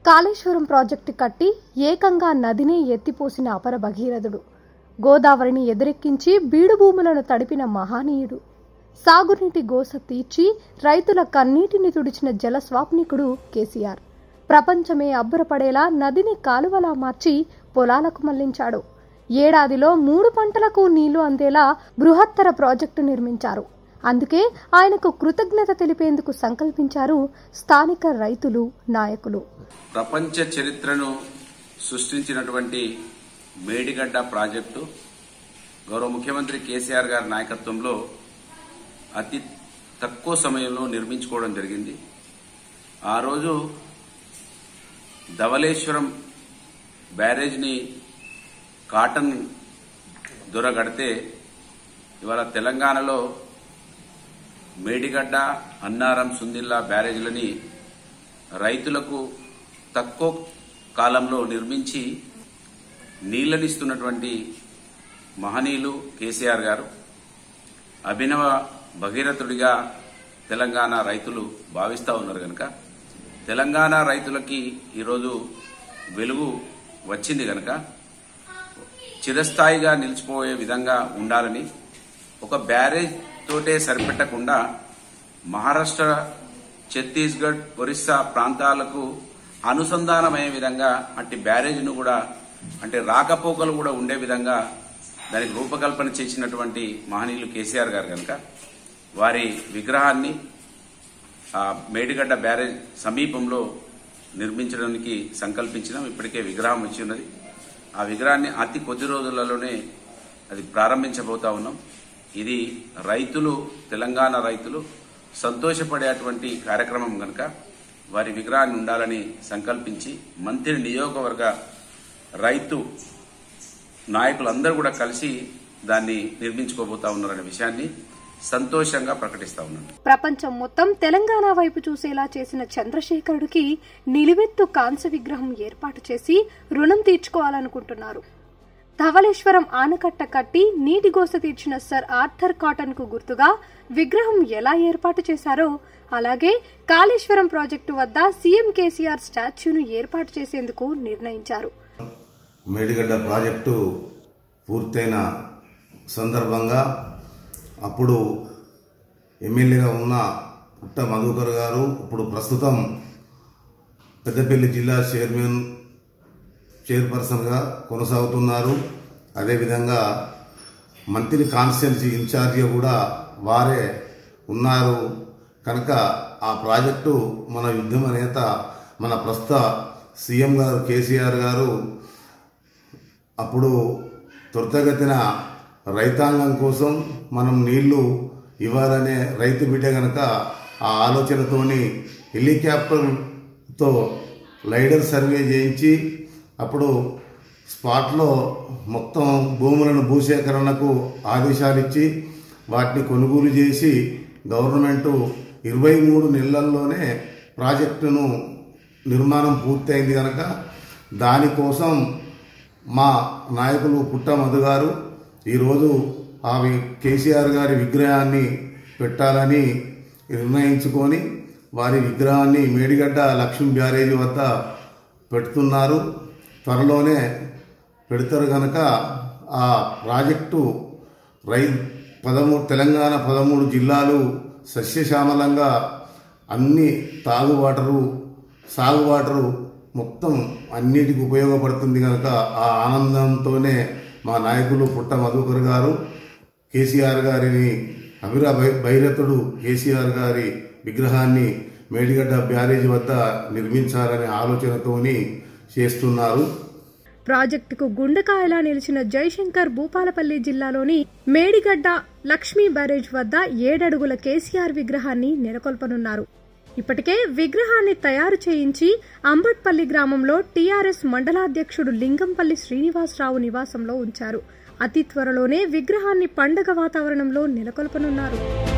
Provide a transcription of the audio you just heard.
Kaleshwaram project కట్టి ఏకంగా నదినే ఎత్తిపోసిన అపర భగీరథుడు గోదావరిని ఎదురెక్కించి బీడు భూములను తడిపిన మహానీయుడు సాగునీటి గోస తీర్చి రైతుల కన్నీటిని తుడిచిన జలస్వాప్నికుడు కేసీఆర్ ప్రపంచమే అబ్బురపడేలా నదిని కాలువలా మార్చి పొలాలకు మళ్లించాడు ఏడాదిలో మూడు పంటలకు నీళ్లు అందేలా బృహత్తర ప్రాజెక్టు నిర్మించారు అందుకే ఆయనకు కృతజ్ఞత తెలిపేందుకు సంకల్పించారు స్థానిక రైతులు నాయకులు ప్రపంచ చరిత్రను సృష్టించినటువంటి మేడిగడ్డ ప్రాజెక్టు గౌరవ ముఖ్యమంత్రి కేసీఆర్ గారి నాయకత్వంలో అతి తక్కువ సమయంలో నిర్మించుకోవడం జరిగింది ఆ రోజు ధవలేశ్వరం బ్యారేజ్ని కాటన్ దొరగడితే ఇవాళ తెలంగాణలో మేడిగడ్డ అన్నారం సుందిల్లా బ్యారేజ్లని రైతులకు తక్కువ కాలంలో నిర్మించి నీళ్లనిస్తున్నటువంటి మహనీయులు కేసీఆర్ గారు అభినవ భగీరథుడిగా తెలంగాణ రైతులు భావిస్తూ ఉన్నారు కనుక తెలంగాణ రైతులకి ఈరోజు వెలుగు వచ్చింది కనుక చిరస్థాయిగా నిలిచిపోయే విధంగా ఉండాలని ఒక బ్యారేజ్ తోటే సరిపెట్టకుండా మహారాష్ట్ర ఛత్తీస్గఢ్ ఒరిస్సా ప్రాంతాలకు అనుసంధానమయ్యే విధంగా అట్టి బ్యారేజ్ను కూడా అంటే రాకపోకలు కూడా ఉండే విధంగా దానికి రూపకల్పన చేసినటువంటి మహనీయులు కేసీఆర్ గారు కనుక వారి విగ్రహాన్ని ఆ మేడిగడ్డ బ్యారేజ్ సమీపంలో నిర్మించడానికి సంకల్పించినాం ఇప్పటికే విగ్రహం వచ్చి ఉన్నది ఆ విగ్రహాన్ని అతి కొద్ది రోజులలోనే అది ప్రారంభించబోతా ఉన్నాం ఇది రైతులు తెలంగాణ రైతులు సంతోషపడేటువంటి కార్యక్రమం కనుక వారి విగ్రహాన్ని ఉండాలని సంకల్పించి మంత్రి నియోజకవర్గ రైతు నాయకులందరూ కూడా కలిసి దాన్ని నిర్మించుకోబోతా ఉన్నారనే విషయాన్ని సంతోషంగా ప్రకటిస్తా ఉన్నాను ప్రపంచం మొత్తం తెలంగాణ వైపు చూసేలా చేసిన చంద్రశేఖరుడికి నిలువెత్తు కాంస్య విగ్రహం ఏర్పాటు చేసి రుణం తీర్చుకోవాలనుకుంటున్నారు ధవళేశ్వరం ఆనకట్ట కట్టి నీటి గోస తీర్చిన సర్ ఆర్థర్ కాటన్ కు గుర్తుగా విగ్రహం ఎలా ఏర్పాటు చేశారో అలాగే కాళేశ్వరం ప్రాజెక్టు వద్ద సీఎం కేసీఆర్ స్టాచ్యూను ఏర్పాటు చేసేందుకు నిర్ణయించారు మేడిగడ్డ ప్రాజెక్టు పూర్తయిన సందర్భంగా అప్పుడు ఎమ్మెల్యేగా ఉన్న పుట్ట మధుకర్ గారు ఇప్పుడు ప్రస్తుతం పెద్దపల్లి జిల్లా చైర్మన్ చైర్పర్సన్గా కొనసాగుతున్నారు అదేవిధంగా మంత్రి కాన్స్టిట్యున్సీ ఇన్ఛార్జిగా కూడా వారే ఉన్నారు కనుక ఆ ప్రాజెక్టు మన యుద్ధమ నేత మన ప్రస్తుత సీఎం గారు కేసీఆర్ గారు అప్పుడు త్వరితగతిన రైతాంగం కోసం మనం నీళ్లు ఇవ్వాలనే రైతు బిడ్డ గనక ఆ ఆలోచనతోని హెలికాప్టర్తో లైడర్ సర్వే చేయించి అప్పుడు స్పాట్లో మొత్తం భూములను భూసేకరణకు ఆదేశాలు ఇచ్చి వాటిని కొనుగోలు చేసి గవర్నమెంటు ఇరవై మూడు నెలల్లోనే ప్రాజెక్టును నిర్మాణం పూర్తయింది కనుక దానికోసం మా నాయకులు పుట్ట మధు గారు ఈరోజు ఆ వి- కేసీఆర్ గారి విగ్రహాన్ని పెట్టాలని నిర్ణయించుకొని వారి విగ్రహాన్ని మేడిగడ్డ లక్ష్మీ బ్యారేజీ వద్ద పెడుతున్నారు త్వరలోనే పెడతారు కనుక ఆ ప్రాజెక్టు రై పదమూడు తెలంగాణ పదమూడు జిల్లాలు సస్యశ్యామలంగా అన్ని తాగు వాటరు సాగు వాటరు మొత్తం అన్నిటికి ఉపయోగపడుతుంది కనుక ఆ ఆనందంతోనే మా నాయకులు పుట్ట మధుకర్ గారు కేసీఆర్ గారిని అభిరా భై భైరథుడు కేసీఆర్ గారి విగ్రహాన్ని మేడిగడ్డ బ్యారేజ్ వద్ద నిర్మించాలనే ఆలోచనతోని చేస్తున్నారు ప్రాజెక్టుకు గుండెకాయలా నిలిచిన జయశంకర్ భూపాలపల్లి జిల్లాలోని మేడిగడ్డ లక్ష్మీ బ్యారేజ్ వద్ద ఏడడుగుల కేసీఆర్ విగ్రహాన్ని నెలకొల్పనున్నారు ఇప్పటికే విగ్రహాన్ని తయారు చేయించి అంబట్పల్లి గ్రామంలో టీఆర్ఎస్ మండలాధ్యక్షుడు లింగంపల్లి శ్రీనివాసరావు నివాసంలో ఉంచారు అతి త్వరలోనే విగ్రహాన్ని పండగ వాతావరణంలో నెలకొల్పనున్నారు